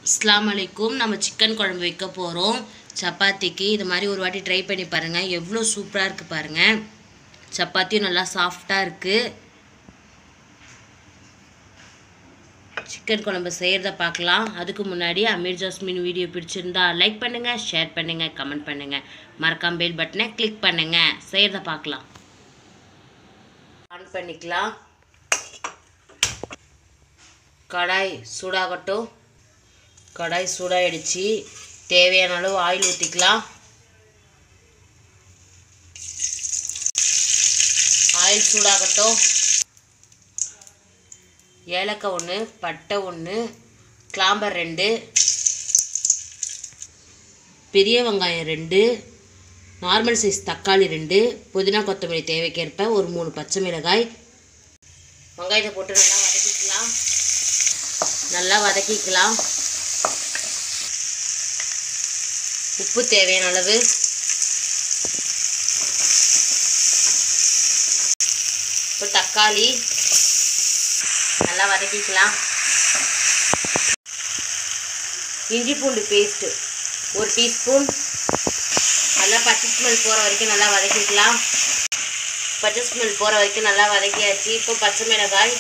அஸ்ஸலாமு அலைக்கும் நம்ம சிக்கன் குழம்பு வைக்க போகிறோம் சப்பாத்திக்கு இது மாதிரி ஒரு வாட்டி ட்ரை பண்ணி பாருங்கள் எவ்வளோ சூப்பராக இருக்குது பாருங்கள் சப்பாத்தியும் நல்லா சாஃப்டாக இருக்குது சிக்கன் குழம்பு செய்கிறத பார்க்கலாம் அதுக்கு முன்னாடி அமீர் ஜாஸ்மின் வீடியோ பிடிச்சிருந்தா லைக் பண்ணுங்கள் ஷேர் பண்ணுங்கள் கமெண்ட் பண்ணுங்கள் மறக்காம பெல் பட்டனை கிளிக் பண்ணுங்கள் செய்கிறத பார்க்கலாம் ஆன் பண்ணிக்கலாம் கடாய் சூடாகட்டும் கடாய் சூடாயிடுச்சு தேவையான அளவு ஆயில் ஊற்றிக்கலாம் ஆயில் சூடாகட்டும் ஏலக்காய் ஒன்று பட்டை ஒன்று கிளாம்பர் ரெண்டு பெரிய வெங்காயம் ரெண்டு நார்மல் சைஸ் தக்காளி ரெண்டு புதினா கொத்தமல்லி தேவைக்கேற்ப ஒரு மூணு பச்சை மிளகாய் வெங்காயத்தை போட்டு நல்லா வதக்கிக்கலாம் நல்லா வதக்கிக்கலாம் உப்பு தேவையான அளவு இப்போ தக்காளி நல்லா வதக்கிக்கலாம் இஞ்சி பூண்டு பேஸ்ட்டு ஒரு டீஸ்பூன் நல்லா பச்சை ஸ்மெல் போகிற வரைக்கும் நல்லா வதக்கிக்கலாம் பச்சை ஸ்மெல் போகிற வரைக்கும் நல்லா வதக்கியாச்சு இப்போ பச்சை மிளகாய்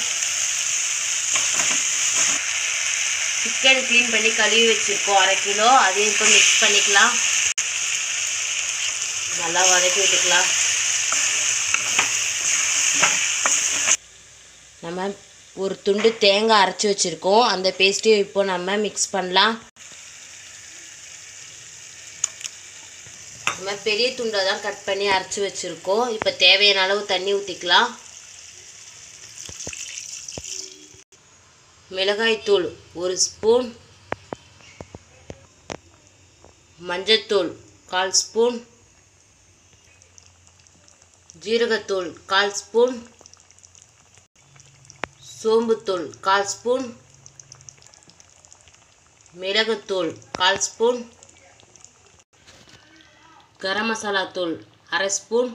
சிக்கன் க்ளீன் பண்ணி கழுவி வச்சுருக்கோம் அரை கிலோ அதையும் இப்போ மிக்ஸ் பண்ணிக்கலாம் நல்லா வதக்கி விட்டுக்கலாம் நம்ம ஒரு துண்டு தேங்காய் அரைச்சி வச்சுருக்கோம் அந்த பேஸ்ட்டையும் இப்போ நம்ம மிக்ஸ் பண்ணலாம் நம்ம பெரிய துண்டை தான் கட் பண்ணி அரைச்சி வச்சுருக்கோம் இப்போ தேவையான அளவு தண்ணி ஊற்றிக்கலாம் மிளகாய்த்தூள் ஒரு ஸ்பூன் மஞ்சத்தூள் கால் ஸ்பூன் ஜீரகத்தூள் கால் ஸ்பூன் சோம்புத்தூள் கால் ஸ்பூன் மிளகுத்தூள் கால் ஸ்பூன் கரம் மசாலா தூள் அரை ஸ்பூன்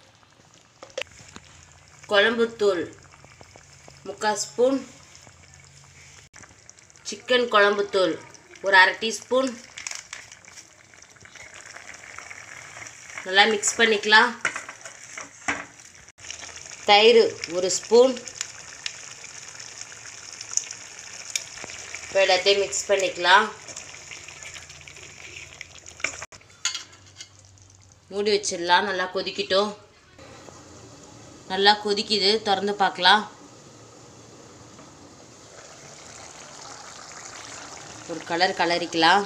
குழம்புத்தூள் முக்கால் ஸ்பூன் சிக்கன் குழம்புத்தூள் ஒரு அரை டீஸ்பூன் நல்லா மிக்ஸ் பண்ணிக்கலாம் தயிர் ஒரு ஸ்பூன் இப்போ எல்லாத்தையும் மிக்ஸ் பண்ணிக்கலாம் மூடி வச்சிடலாம் நல்லா கொதிக்கட்டும் நல்லா கொதிக்குது திறந்து பார்க்கலாம் ஒரு கலர் கலரிக்கலாம்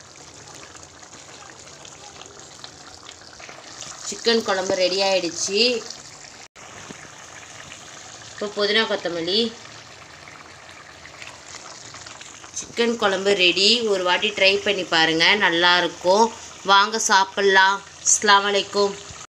சிக்கன் குழம்பு ரெடி ஆயிடுச்சு இப்போ புதினா கொத்தமல்லி சிக்கன் குழம்பு ரெடி ஒரு வாட்டி ட்ரை பண்ணி பாருங்கள் நல்லாயிருக்கும் வாங்க சாப்பிட்லாம் அஸ்லாம் வலைக்கும்